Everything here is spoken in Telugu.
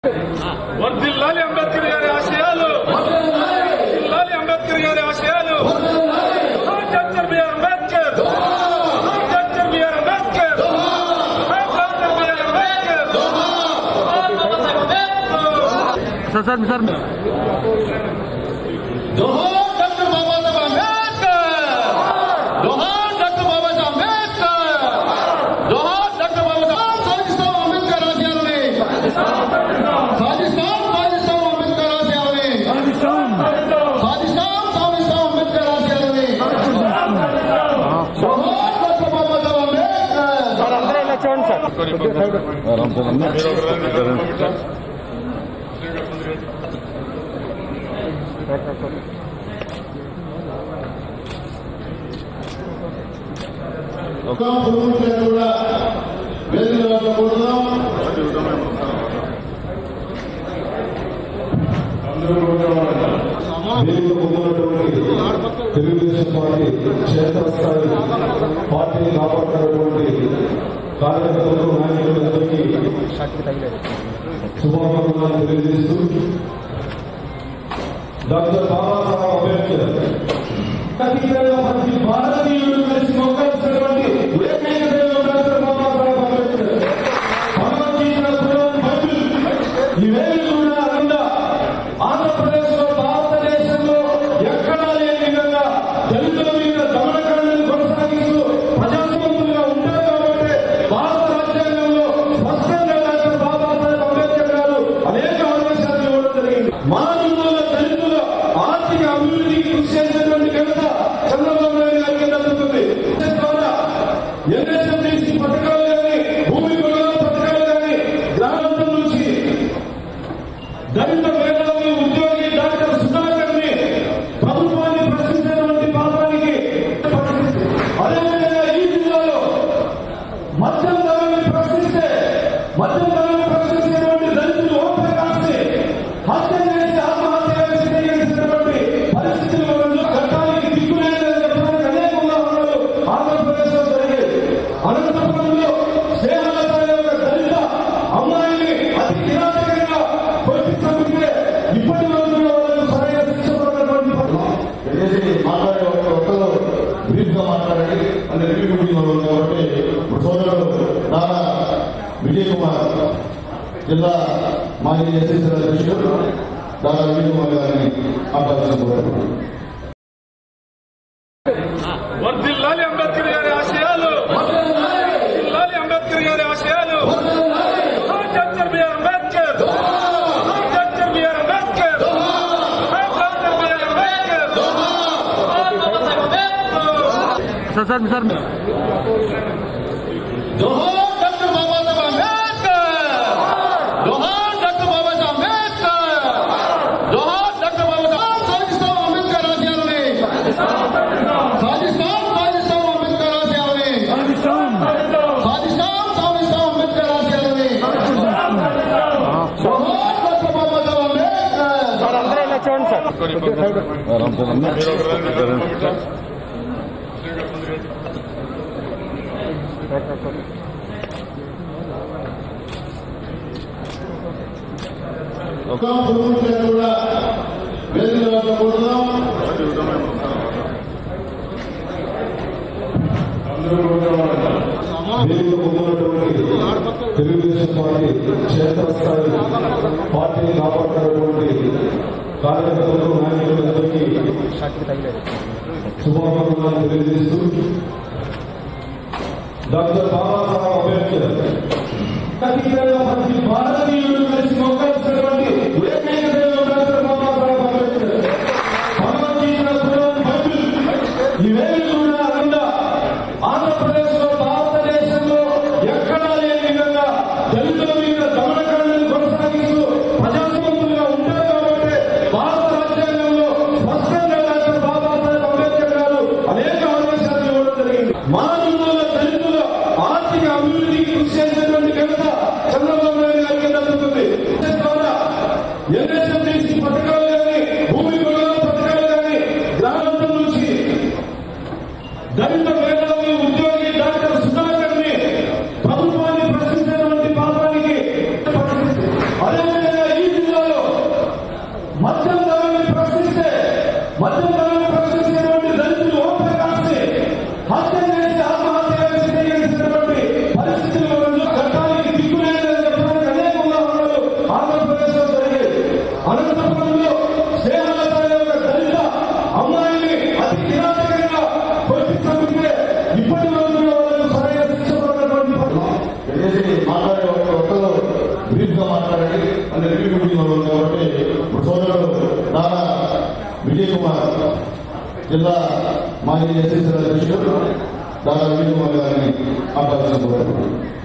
వర్ధిల్లాలి అంబేద్కర్ గారి ఆశయాలు వర్ధిల్లాలి అంబేద్కర్ గారి ఆశయాలు doctor BR Ambedkar doctor BR Ambedkar doctor BR Ambedkar Babasaheb Ambedkar sir sir sir జోహార్ డాక్టర్ బాబాసాహెబ్ అంబేద్కర్ జోహార్ డాక్టర్ బాబాసాహెబ్ అంబేద్కర్ జోహార్ డాక్టర్ బాబాసాహెబ్ సాధిస్తాం అంబేద్కర్ ఆశయాలని సాధిస్తాం సాధిస్తాం అంబేద్కర్ ఆశయాలని సాధిస్తాం సాధిస్తాం అంబేద్కర్ ఆశయాలని జోహార్ డాక్టర్ బాబాసాహెబ్ అంబేద్కర్ సార్ అందరూ ఇలా చూడండి సార్ ఒక పురుగులు కూడా వేదిక కూడదాం వేదిక ఉన్నటువంటి తెలుగుదేశం పార్టీ క్షేత్రస్థాయి పార్టీని కాపాడుతున్నటువంటి కార్యకర్తలకు నాయకులందరికీ శుభాకాంక్షలు తెలియజేస్తూ డాక్టర్ బాబాసాహెబ్ అంబేద్కర్ ఖచ్చితంగా ప్రతి భారతీయుడు కలిసి మొక్కాల్సినటువంటి ఏకైక దేవుడు doctor Babasaheb Ambedkar Bhagavad Gita Quran Bible ఇవేవి కూడా అంద ఆంధ్రప్రదేశ్ లో భారతదేశంలో ఎక్కడా లేని విధంగా దళితుల మీద దమనకాండను కొనసాగిస్తూ ప్రజాస్వామ్యంగా ఉంటారు కాబట్టి భారత రాజ్యాంగంలో స్పష్టంగా డాక్టర్ బాబాసాహెబ్ అంబేద్కర్ గారు అనేక ఆదేశాలు ఇవ్వడం జరిగింది మానవుల దళితుల ఆర్థిక అభివృద్ధికి కృషి చేసినటువంటి ఘనత చంద్రబాబు నాయుడు గారికి దక్కుతుంది ద్వారా ఎన్ఎస్ఎండిసి పథకాలు కానీ భూమి కొనుగోలు పథకాలు కానీ గ్రామాంతం నుంచి దళిత మేధావి ఉద్యోగి డాక్టర్ సుధాకర్ ని ప్రభుత్వాన్ని ప్రశ్నించినటువంటి పాపానికి అదేవిధంగా ఈ జిల్లాలో మద్యం ధరని ప్రశ్నిస్తే మద్యం ధరని ప్రశ్నించినటువంటి దళితులు ఓం ప్రకాష్ ని హత్య చేసి ఆత్మహత్య చేసి చేసినటువంటి పరిస్థితులు మనం చట్టానికి దిక్కులేదని చెప్పడానికి అనేక ఉదాహరణలు ఆంధ్రప్రదేశ్ లో జరిగాయి అనంతపురంలో స్నేహాలత అనే ఒక దళిత అమ్మాయిని అతి కిరాతకంగా కొట్టి చంపితే ఇప్పటి రోజుల్లో వాళ్ళకు సరైన శిక్ష పడినటువంటి దయచేసి మాట్లాడే ఒక్కరు బ్రీఫ్ గా మాట్లాడండి అంటే రివ్యూ మీటింగ్ లో ఉంది కాబట్టి ఇప్పుడు సోదరుడు నారా విజయ్ కుమార్ జిల్లా మాజీ ఎస్ఎస్సీ అధ్యక్షుడు నారా విజయ్ కుమార్ గారిని మాట్లాడాల్సిన కోరుతున్నాను వర్ధిల్లాలి అంబేద్కర్ గారి ఆశయాలు వర్ధిల్లాలి అంబేద్కర్ గారి ఆశయాలు doctor BR Ambedkar doctor BR Ambedkar doctor BR Ambedkar Babasaheb Ambedkar sir sir sir జోహార్ డాక్టర్ బాబాసాహెబ్ అంబేద్కర్ జోహార్ డాక్టర్ బాబాసాహెబ్ అంబేద్కర్ జోహార్ డాక్టర్ బాబాసాహెబ్ సాధిస్తాం అంబేద్కర్ ఆశయాలని సాధిస్తాం సాధిస్తాం అంబేద్కర్ ఆశయాలని సాధిస్తాం సాధిస్తాం అంబేద్కర్ ఆశయాలని జోహార్ డాక్టర్ బాబాసాహెబ్ అంబేద్కర్ సార్ అందరూ ఇలా చూడండి సార్ ఒక పురుగులు కూడా వేదిక కూడదాం వేదిక ఉన్నటువంటి తెలుగుదేశం పార్టీ క్షేత్రస్థాయి పార్టీని కాపాడుతున్నటువంటి కార్యకర్తలకు నాయకులందరికీ శుభాకాంక్షలు తెలియజేస్తూ డాక్టర్ బాబాసాహెబ్ అంబేద్కర్ ఖచ్చితంగా ప్రతి భారతీయుడు కలిసి మొక్కాల్సినటువంటి ఏకైక దేవుడు doctor Babasaheb Ambedkar Bhagavad Gita Quran Bible ఇవేవి కూడా అంద ఆంధ్రప్రదేశ్ లో భారతదేశంలో ఎక్కడా లేని విధంగా దళితుల మీద దమనకాండను కొనసాగిస్తూ ప్రజాస్వామ్యంగా ఉంటారు కాబట్టి భారత రాజ్యాంగంలో స్పష్టంగా డాక్టర్ బాబాసాహెబ్ అంబేద్కర్ గారు అనేక ఆదేశాలు ఇవ్వడం జరిగింది మానవుల దళితుల ఆర్థిక అభివృద్ధికి కృషి చేసినటువంటి ఘనత చంద్రబాబు నాయుడు మాజీ ఎస్ఎస్ఎల్ అధ్యక్షుడు దాదా విజయ్ కుమార్ గారిని ఆహ్వానించబోతున్నారు